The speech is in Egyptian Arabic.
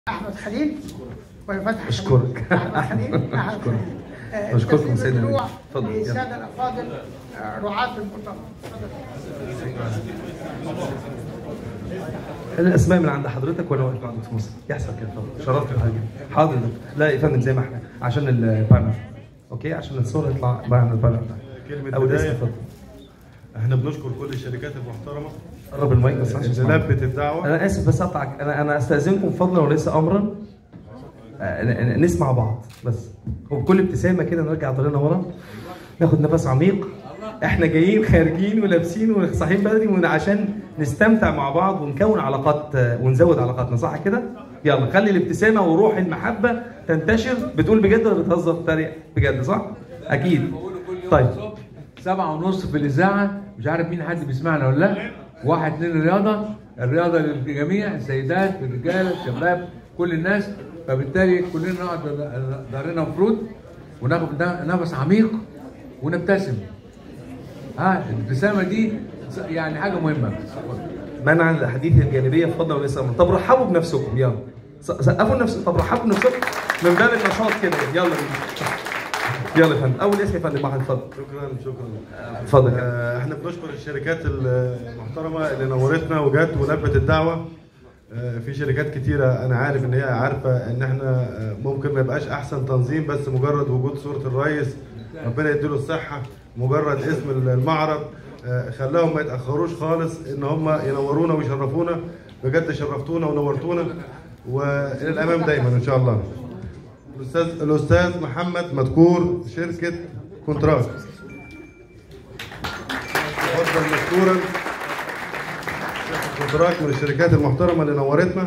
احمد خليل وفتح أشكرك. احمد خليل احمد أشكرك. خليل آه، أشكركم تسليم سيدنا الدروع النبي. اتفضل، يلا. للساده الافاضل آه، رعاة المؤتمر اتفضل الاسماء من عند حضرتك ولا واقف مع دكتور مصر يحصل كده اتفضل شرفت بحاجه حاضر لا يا فندم زي ما احنا عشان البانر اوكي عشان الصوره يطلع بعد البانر كلمة اول اسم بداية اتفضل احنا بنشكر كل الشركات المحترمة قرب المايك بس عشان اللي اسمعك. لبت الدعوة انا اسف بس اقطعك انا انا استاذنكم فضلا وليس امرا آه، ن- ن- نسمع بعض بس وبكل ابتسامه كده نرجع ضلنا ورا ناخد نفس عميق احنا جايين خارجين ولابسين وصاحيين بدري ون- عشان نستمتع مع بعض ونكون علاقات آه، ونزود علاقاتنا صح كده؟ يلا خلي الابتسامه وروح المحبه تنتشر بتقول بجد ولا بتهزر تريق بجد صح؟ اكيد طيب الصبح سبعة ونص في الإذاعة مش عارف مين حد بيسمعنا ولا لا واحد اتنين الرياضة الرياضة للجميع السيدات الرجال الشباب كل الناس فبالتالي كلنا نقعد ظهرنا مفروض وناخد نفس عميق ونبتسم ها الابتسامة دي يعني حاجة مهمة منع الاحاديث الجانبيه بفضل وليس امرا طب رحبوا بنفسكم يلا س- سقفوا لنفسكم طب رحبوا بنفسكم من باب النشاط كده يلا بينا يلا يا فندم اول اسم يا فندم واحد اتفضل شكرا شكرا اتفضل يا آه، احنا بنشكر الشركات المحترمة اللي نورتنا وجت ولبت الدعوة آه، في شركات كتيرة أنا عارف إن هي عارفة إن إحنا آه، ممكن ما يبقاش أحسن تنظيم بس مجرد وجود صورة الرئيس ربنا يديله الصحة مجرد اسم المعرض آه، خلاهم ما يتأخروش خالص إن هم ينورونا ويشرفونا بجد شرفتونا ونورتونا وإلى الأمام دايما إن شاء الله. الأستاذ الأستاذ محمد مذكور شركة كونتراكت. اتفضل مشكورا شركة كونتراكت من الشركات المحترمة اللي نورتنا